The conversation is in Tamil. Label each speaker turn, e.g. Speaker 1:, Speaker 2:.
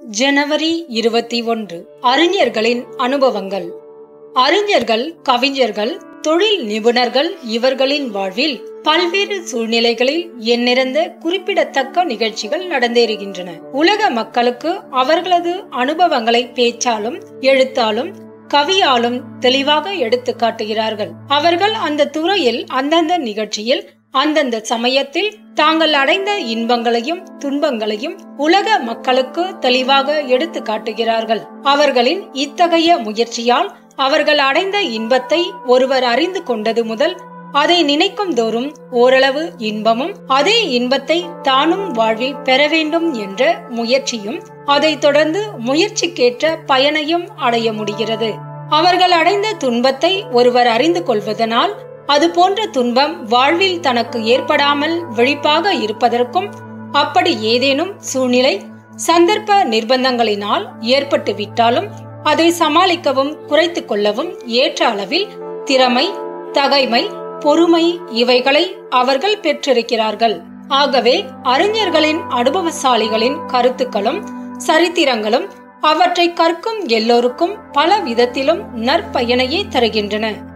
Speaker 1: ஜனவரி இருபத்தி ஒன்று அறிஞர்களின் அனுபவங்கள் அறிஞர்கள் கவிஞர்கள் தொழில் நிபுணர்கள் இவர்களின் வாழ்வில் பல்வேறு சூழ்நிலைகளில் எண்ணிறந்த குறிப்பிடத்தக்க நிகழ்ச்சிகள் நடந்தேறுகின்றன உலக மக்களுக்கு அவர்களது அனுபவங்களை பேச்சாலும் எழுத்தாலும் கவியாலும் தெளிவாக எடுத்து காட்டுகிறார்கள் அவர்கள் அந்த துறையில் அந்தந்த நிகழ்ச்சியில் அந்தந்த சமயத்தில் தாங்கள் அடைந்த இன்பங்களையும் துன்பங்களையும் உலக மக்களுக்கு தெளிவாக எடுத்து காட்டுகிறார்கள் அவர்களின் இத்தகைய முயற்சியால் அவர்கள் அடைந்த இன்பத்தை ஒருவர் அறிந்து கொண்டது முதல் அதை நினைக்கும் தோறும் ஓரளவு இன்பமும் அதே இன்பத்தை தானும் வாழ்வில் பெற வேண்டும் என்ற முயற்சியும் அதை தொடர்ந்து முயற்சிக்கேற்ற பயனையும் அடைய முடிகிறது அவர்கள் அடைந்த துன்பத்தை ஒருவர் அறிந்து கொள்வதனால் அது போன்ற துன்பம் வாழ்வில் தனக்கு ஏற்படாமல் விழிப்பாக இருப்பதற்கும் அப்படி ஏதேனும் சூழ்நிலை சந்தர்ப்ப நிர்பந்தங்களினால் ஏற்பட்டு விட்டாலும் அதை சமாளிக்கவும் குறைத்து கொள்ளவும் ஏற்ற அளவில் திறமை தகைமை பொறுமை இவைகளை அவர்கள் பெற்றிருக்கிறார்கள் ஆகவே அறிஞர்களின் அனுபவசாலிகளின் கருத்துக்களும் சரித்திரங்களும் அவற்றை கற்கும் எல்லோருக்கும் பல விதத்திலும் நற்பயனையே தருகின்றன